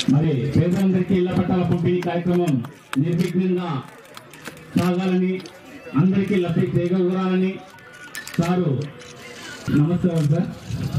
మరి పేదలందరికీ ఇళ్ల పట్టాల పంపిణీ కార్యక్రమం నిర్విఘ్నంగా సాగాలని అందరికీ లబ్ధి చేకూరాలని సారు నమస్కారం సార్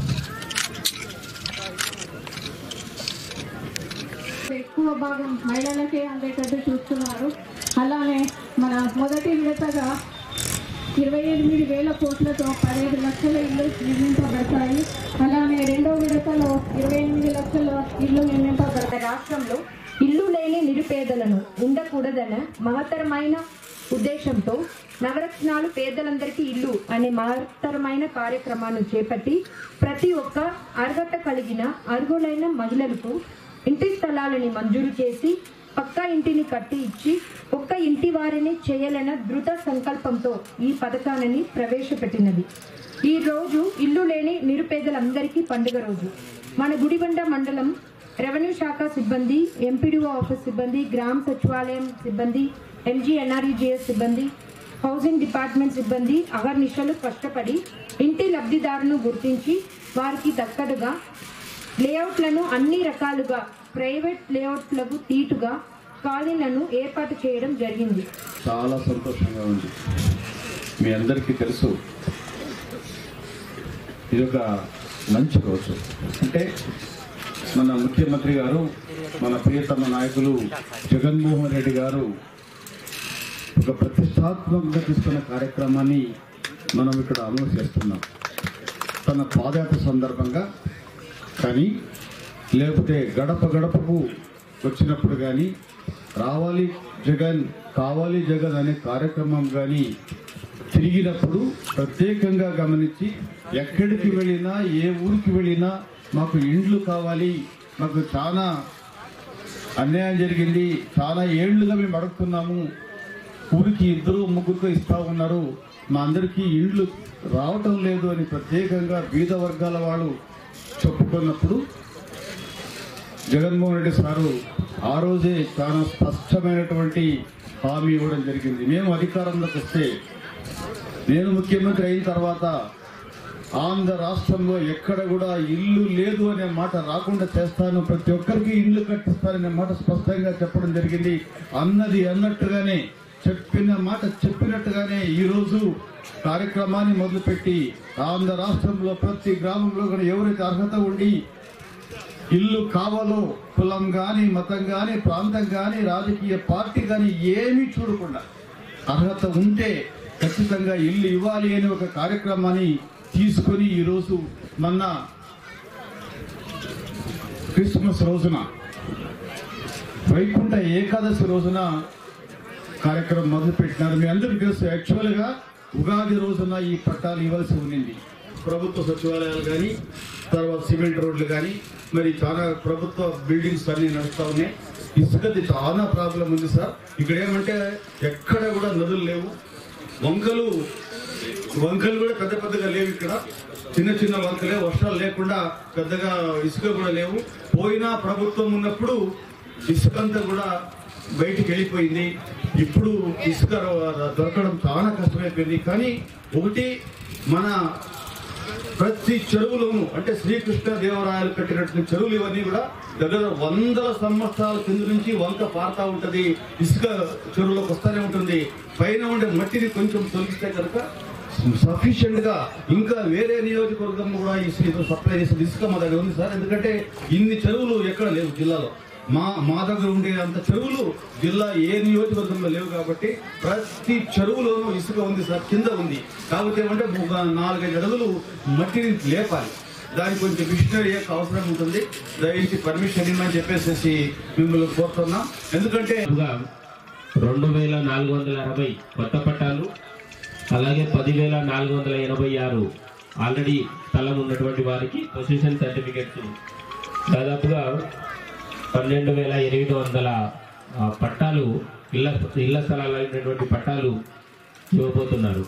ఎక్కువ భాగం మహిళలకే అందేటట్టు చూస్తున్నారు అలానే మన మొదటి విడతగా ఇరవై ఎనిమిది వేల కోట్లతో పదిహేడు లక్షల ఇల్లు నిర్మింపబడతాయి అలానే రెండో విడతలో ఇరవై ఎనిమిది లక్షల ఇల్లు నిర్మింపబడతాయి రాష్ట్రంలో ఇల్లు లేని నిరుపేదలను ఉండకూడదన్న మహత్తరమైన ఉద్దేశంతో నవరత్నాలు పేదలందరికీ ఇల్లు అనే మహత్తరమైన కార్యక్రమాన్ని చేపట్టి ప్రతి ఒక్క అర్హత కలిగిన అర్హులైన మహిళలకు ఇంటి స్థలాలని మంజూరు చేసి పక్కా ఇంటిని కట్టి ఇచ్చి ఒక్క ఇంటి వారిని చేయలేన ధృత సంకల్పంతో ఈ పథకాన్ని ప్రవేశపెట్టినది ఈ రోజు ఇల్లు లేని నిరుపేదలందరికీ పండుగ రోజు మన గుడిబండ మండలం రెవెన్యూ శాఖ సిబ్బంది ఎంపీడీఓ ఆఫీస్ సిబ్బంది గ్రామ సచివాలయం సిబ్బంది ఎంజీఎన్ఆర్ఈజీఎస్ సిబ్బంది హౌసింగ్ డిపార్ట్మెంట్ సిబ్బంది అహర్నిశలు కష్టపడి ఇంటి లబ్ధిదారును గుర్తించి వారికి దక్కదుగా లేఅవుట్లను అన్ని రకాలుగా ప్రైవేట్ లేఅవుట్లకు తీటుగా కాలనీలను ఏర్పాటు చేయడం జరిగింది చాలా సంతోషంగా ఉంది మీ అందరికీ తెలుసు ఇది ఒక మంచి రోజు అంటే మన ముఖ్యమంత్రి గారు మన ప్రియతమ నాయకులు జగన్మోహన్ రెడ్డి గారు ఒక ప్రతిష్టాత్మకంగా తీసుకున్న కార్యక్రమాన్ని మనం ఇక్కడ అమలు చేస్తున్నాం తన పాదయాత్ర సందర్భంగా కానీ లేకపోతే గడప గడపకు వచ్చినప్పుడు కానీ రావాలి జగన్ కావాలి జగన్ అనే కార్యక్రమం కానీ తిరిగినప్పుడు ప్రత్యేకంగా గమనించి ఎక్కడికి వెళ్ళినా ఏ ఊరికి వెళ్ళినా మాకు ఇండ్లు కావాలి మాకు చాలా అన్యాయం జరిగింది చాలా ఏళ్లుగా మేము అడుగుతున్నాము ఊరికి ఇద్దరు ముగ్గురు ఇస్తా ఉన్నారు మా అందరికీ ఇండ్లు రావటం లేదు అని ప్రత్యేకంగా బీద వర్గాల వాళ్ళు చెప్పుకున్నప్పుడు జగన్మోహన్ రెడ్డి సారు ఆ రోజే చాలా స్పష్టమైనటువంటి హామీ ఇవ్వడం జరిగింది మేము అధికారంలోకి వస్తే నేను ముఖ్యమంత్రి అయిన తర్వాత ఆంధ్ర రాష్ట్రంలో ఎక్కడ కూడా ఇల్లు లేదు అనే మాట రాకుండా చేస్తాను ప్రతి ఒక్కరికి ఇల్లు కట్టిస్తాననే మాట స్పష్టంగా చెప్పడం జరిగింది అన్నది అన్నట్టుగానే చెప్పిన మాట చెప్పినట్టుగానే ఈరోజు కార్యక్రమాన్ని మొదలుపెట్టి ఆంధ్ర రాష్ట్రంలో ప్రతి గ్రామంలో కూడా ఎవరైతే అర్హత ఉండి ఇల్లు కావాలో కులం గాని మతం గాని ప్రాంతం గాని రాజకీయ పార్టీ గాని ఏమీ చూడకుండా అర్హత ఉంటే ఖచ్చితంగా ఇల్లు ఇవ్వాలి అనే ఒక కార్యక్రమాన్ని తీసుకొని ఈరోజు మొన్న క్రిస్మస్ రోజున వైకుంఠ ఏకాదశి రోజున కార్యక్రమం మొదలుపెట్టినారు మీ అందరికీ తెలుసు యాక్చువల్గా ఉగాది రోజున ఈ పట్టాలు ఇవ్వాల్సి ఉండింది ప్రభుత్వ సచివాలయాలు కానీ తర్వాత సిమెంట్ రోడ్లు కానీ మరి చాలా ప్రభుత్వ బిల్డింగ్స్ అన్ని నడుస్తూ ఉన్నాయి ఇసుకది చాలా ప్రాబ్లం ఉంది సార్ ఇక్కడ ఏమంటే ఎక్కడ కూడా నదులు లేవు వంకలు వంకలు కూడా పెద్ద పెద్దగా లేవు ఇక్కడ చిన్న చిన్న వంకలే వర్షాలు లేకుండా పెద్దగా ఇసుక కూడా లేవు పోయినా ప్రభుత్వం ఉన్నప్పుడు ఇసుక అంతా కూడా బయటికి వెళ్ళిపోయింది ఇప్పుడు ఇసుక దొరకడం చాలా కష్టమైపోయింది కానీ ఒకటి మన ప్రతి చెరువులోను అంటే శ్రీకృష్ణ దేవరాయలు కట్టినటువంటి చెరువులు ఇవన్నీ కూడా దగ్గర వందల సంవత్సరాల కింద నుంచి వంక పారుతా ఉంటది ఇసుక చెరువులోకి వస్తానే ఉంటుంది పైన ఉండే మట్టిని కొంచెం తొలగిస్తే కనుక సఫిషియెంట్ గా ఇంకా వేరే నియోజకవర్గం కూడా ఈ సప్లై చేసే ఇసుక మా దగ్గర ఉంది సార్ ఎందుకంటే ఇన్ని చెరువులు ఎక్కడ లేవు జిల్లాలో మా మా దగ్గర ఉండే అంత చెరువులు జిల్లా ఏ నియోజకవర్గంలో లేవు కాబట్టి ప్రతి చెరువులోనూ ఇసుక ఉంది సార్ కింద ఉంది కాబట్టి ఏమంటే ఒక నాలుగైదు అడుగులు మట్టిని లేపాలి దానికి కొంచెం మిషనరీ యొక్క అవసరం ఉంటుంది దయచేసి పర్మిషన్ ఇమ్మని చెప్పేసి మిమ్మల్ని కోరుతున్నాం ఎందుకంటే గా రెండు వేల నాలుగు వందల అరవై కొత్త పట్టాలు అలాగే పదివేల నాలుగు వందల ఎనభై ఆరు ఆల్రెడీ స్థలం ఉన్నటువంటి వారికి పొజిషన్ సర్టిఫికెట్స్ దాదాపుగా పన్నెండు వేల ఎనిమిది వందల ఆ, పట్టాలు ఇళ్ల ఇళ్ల స్థలాలు అయినటువంటి పట్టాలు ఇవ్వబోతున్నారు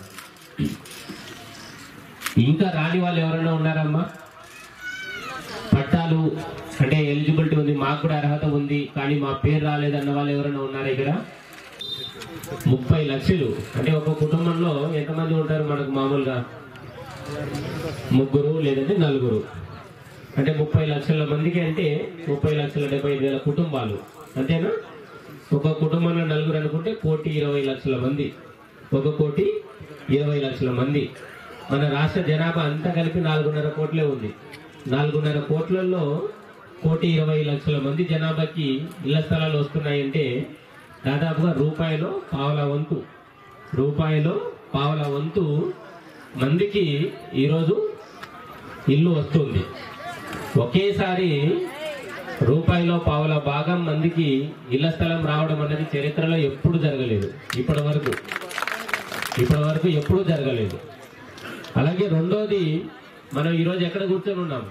ఇంకా రాని వాళ్ళు ఎవరైనా ఉన్నారమ్మా పట్టాలు అంటే ఎలిజిబిలిటీ ఉంది మాకు కూడా అర్హత ఉంది కానీ మా పేరు రాలేదన్న వాళ్ళు ఎవరైనా ఉన్నారా ఇక్కడ ముప్పై లక్షలు అంటే ఒక కుటుంబంలో ఎంతమంది ఉంటారు మనకు మామూలుగా ముగ్గురు లేదంటే నలుగురు అంటే ముప్పై లక్షల మందికి అంటే ముప్పై లక్షల డెబ్బై ఐదు వేల కుటుంబాలు అంతేనా ఒక కుటుంబంలో నలుగురు అనుకుంటే కోటి ఇరవై లక్షల మంది ఒక కోటి ఇరవై లక్షల మంది మన రాష్ట్ర జనాభా అంతా కలిపి నాలుగున్నర కోట్లే ఉంది నాలుగున్నర కోట్లలో కోటి ఇరవై లక్షల మంది జనాభాకి ఇళ్ల స్థలాలు వస్తున్నాయంటే దాదాపుగా రూపాయలు పావల వంతు రూపాయలు పావల వంతు మందికి ఈరోజు ఇల్లు వస్తుంది ఒకేసారి రూపాయిలో పావుల భాగం మందికి ఇళ్ల స్థలం రావడం అనేది చరిత్రలో ఎప్పుడు జరగలేదు ఇప్పటి వరకు ఇప్పటి వరకు ఎప్పుడు జరగలేదు అలాగే రెండోది మనం ఈరోజు ఎక్కడ కూర్చొని ఉన్నాం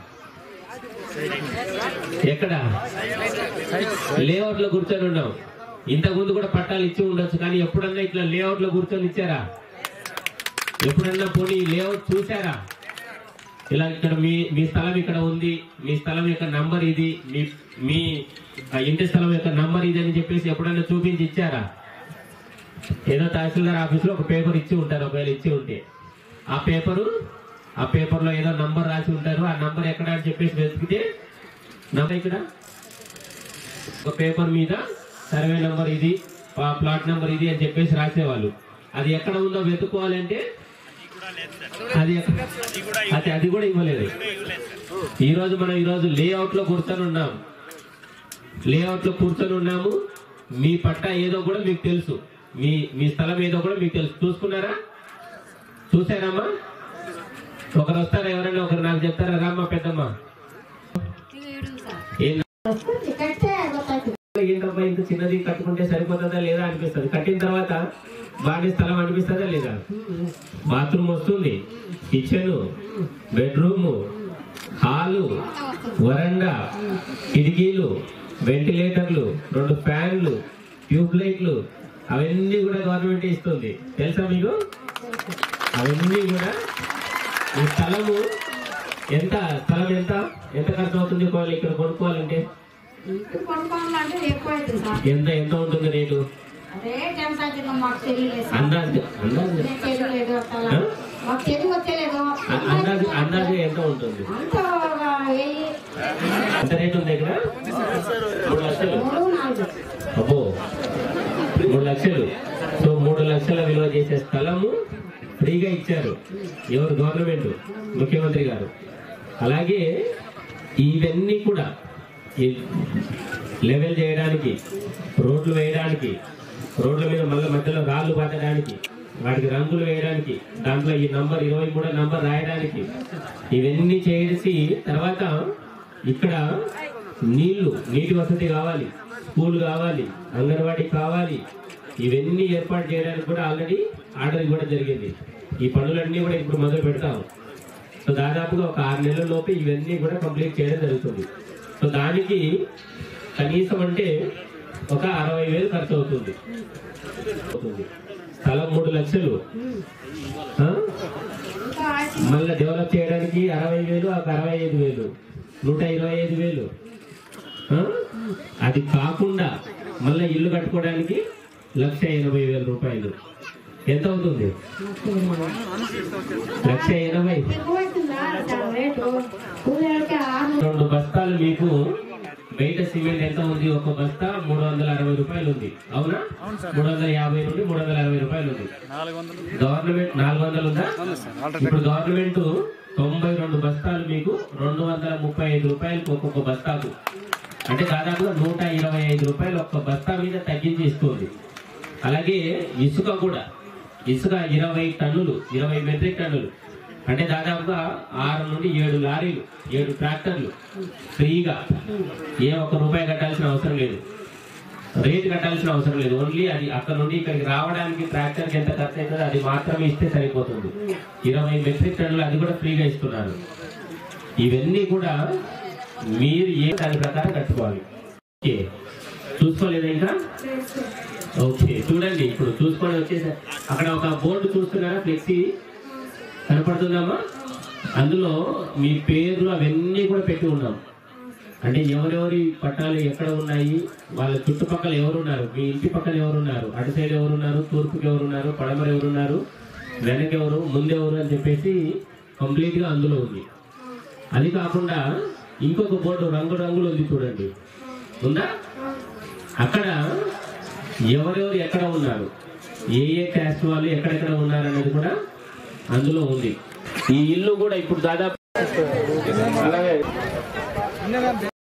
ఎక్కడ లేఅవుట్ లో కూర్చొని ఉన్నాం ఇంతకు ముందు కూడా పట్టాలు ఇచ్చి ఉండొచ్చు కానీ ఎప్పుడన్నా ఇట్లా లేఅవుట్ లో కూర్చొని ఇచ్చారా ఎప్పుడన్నా పోనీ లేఅవుట్ చూసారా ఇలా ఇక్కడ మీ మీ స్థలం ఇక్కడ ఉంది మీ స్థలం యొక్క నంబర్ ఇది మీ మీ ఆ, ఇంటి స్థలం యొక్క నంబర్ ఇది అని చెప్పేసి ఎప్పుడన్నా చూపించి ఇచ్చారా ఏదో తహసీల్దార్ ఆఫీస్ లో ఒక పేపర్ ఇచ్చి ఉంటారు ఒకవేళ ఇచ్చి ఉంటే ఆ పేపరు ఆ పేపర్ లో ఏదో నంబర్ రాసి ఉంటారు ఆ నంబర్ ఎక్కడ అని చెప్పేసి వెతికితే నంబర్ ఇక్కడ ఒక పేపర్ మీద సర్వే నంబర్ ఇది ఆ ప్లాట్ నంబర్ ఇది అని చెప్పేసి రాసేవాళ్ళు అది ఎక్కడ ఉందో వెతుక్కోవాలంటే అది ఎక్కడ- అది అది కూడా ఇవ్వలేదు ఈ రోజు మనం ఈ రోజు లేఅవుట్ లో కూర్చొని ఉన్నాం లేఅవుట్ లో కూర్చొని ఉన్నాము మీ పట్టా ఏదో కూడా మీకు తెలుసు మీ మీ స్థలం ఏదో కూడా మీకు తెలుసు చూసుకున్నారా చూసారమ్మా ఒకరు వస్తారా ఎవరైనా ఒకరు నాకు చెప్తారా రామ్మా పెద్దమ్మ ఏం ఏంటమ్మా ఇంత చిన్నది కట్టుకుంటే సరిపోతుందా లేదా అనిపిస్తుంది కట్టిన తర్వాత బాగా స్థలం అనిపిస్తుందా లేదా బాత్రూమ్ వస్తుంది కిచెన్ బెడ్రూమ్ హాలు వరండా కిటికీలు వెంటిలేటర్లు రెండు ఫ్యాన్లు ట్యూబ్ లైట్లు అవన్నీ కూడా గవర్నమెంట్ ఇస్తుంది తెలుసా మీకు అవన్నీ కూడా ఈ స్థలము ఎంత స్థలం ఎంత ఎంత ఖర్చు అవుతుంది ఒకవేళ ఇక్కడ కొనుక్కోవాలంటే ఇంటి కొనుక్కోవాలంటే ఎక్కువ అవుతుంది సార్ ఎంత ఎంత ఉంటుంది రేటు అదే జనసంఖ్య మాకు తెలియలేదు సార్ అందాజు అందాజు నేను తెలియలేదు అట్లా ఆ? మాకు తెలివి వచ్చలేదు అ- అందాజు అందాజు ఎంత ఉంటుంది అంత ఒక వెయ్యి ఎంత రేటు ఉంది ఇక్కడ మూడు లక్షలు మూడు నాలుగు అబ్బో మూడు లక్షలు సో మూడు లక్షల విలువ చేసే స్థలము ఫ్రీగా ఇచ్చారు ఎవరు గవర్నమెంట్ ముఖ్యమంత్రి గారు అలాగే ఇవన్నీ కూడా ఈ లెవెల్ చేయడానికి రోడ్లు వేయడానికి రోడ్ల మీద మళ్ళీ మధ్యలో రాళ్ళు పాతడానికి వాటికి రంగులు వేయడానికి దాంట్లో ఈ నంబర్ ఇరవై మూడో నంబర్ రాయడానికి ఇవన్నీ చేసి తర్వాత ఇక్కడ నీళ్లు నీటి వసతి కావాలి స్కూల్ కావాలి అంగన్వాడీ కావాలి ఇవన్నీ ఏర్పాటు చేయడానికి కూడా ఆల్రెడీ ఆర్డర్ ఇవ్వడం జరిగింది ఈ పనులన్నీ కూడా ఇప్పుడు మొదలు పెడతాము సో దాదాపుగా ఒక ఆరు నెలల లోపు ఇవన్నీ కూడా కంప్లీట్ చేయడం జరుగుతుంది సో దానికి కనీసం అంటే ఒక అరవై వేలు ఖర్చు అవుతుంది అవుతుంది. స్థలం మూడు లక్షలు ఆ? ఇంకా మళ్ళీ డెవలప్ చేయడానికి అరవై వేలు ఒక అరవై ఐదు వేలు నూట ఇరవై ఐదు వేలు ఆ? అది కాకుండా మళ్ళీ ఇల్లు కట్టుకోవడానికి లక్ష ఎనభై వేల రూపాయలు ఎంత అవుతుంది లక్ష ఎనభై ఎక్కువ అవుతుందా సార్ రేటు కూలీలకి ఆరు రెండు బస్తాలు మీకు బయట సిమెంట్ ఎంత ఉంది ఒక బస్తా మూడు వందల అరవై రూపాయలు ఉంది అవునా మూడు వందల యాభై నుండి మూడు వందల అరవై రూపాయలు ఉంది గవర్నమెంట్ నాలుగు వందలు ఉందా ఇప్పుడు గవర్నమెంట్ తొంభై రెండు బస్తాలు మీకు రెండు వందల ముప్పై ఐదు రూపాయలకు ఒక్కొక్క బస్తాకు అంటే దాదాపుగా నూట ఇరవై ఐదు రూపాయలు ఒక్క బస్తా మీద తగ్గించి ఇస్తుంది అలాగే ఇసుక కూడా ఇసుక ఇరవై టన్నులు ఇరవై మెట్రిక్ టన్నులు అంటే దాదాపుగా ఆరు నుండి ఏడు లారీలు ఏడు ట్రాక్టర్లు ఫ్రీగా ఏ ఒక్క రూపాయి కట్టాల్సిన అవసరం లేదు రేట్ కట్టాల్సిన అవసరం లేదు ఓన్లీ అది అక్కడ నుండి ఇక్కడికి రావడానికి ట్రాక్టర్కి ఎంత ఖర్చు అవుతుందో అది మాత్రమే ఇస్తే సరిపోతుంది ఇరవై మెట్రిక్ టన్నులు అది కూడా ఫ్రీగా ఇస్తున్నారు ఇవన్నీ కూడా మీరు ఏ దాని ప్రకారం కట్టుకోవాలి ఓకే చూసుకోలేదా ఇంకా ఓకే చూడండి ఇప్పుడు చూసుకొని వచ్చేసా అక్కడ ఒక బోర్డు చూస్తున్నారా ఫ్లెక్సీ కనపడుతుందమ్మా అందులో మీ పేర్లు అవన్నీ కూడా పెట్టి ఉన్నాం అంటే ఎవరెవరి పట్టాలు ఎక్కడ ఉన్నాయి వాళ్ళ చుట్టుపక్కల ఎవరున్నారు మీ ఇంటి పక్కన ఎవరున్నారు అటు సైడ్ ఎవరున్నారు తూర్పుకి ఎవరున్నారు పడమర ఎవరున్నారు వెనక ఎవరు ముందెవరు అని చెప్పేసి కంప్లీట్ గా అందులో ఉంది అది కాకుండా ఇంకొక బోర్డు రంగు రంగులు ఉంది చూడండి ఉందా అక్కడ ఎవరెవరు ఎక్కడ ఉన్నారు ఏ ఏ క్యాస్ట్ వాళ్ళు ఎక్కడెక్కడ ఉన్నారు అనేది కూడా అందులో ఉంది ఈ ఇల్లు కూడా ఇప్పుడు దాదాపు అలాగే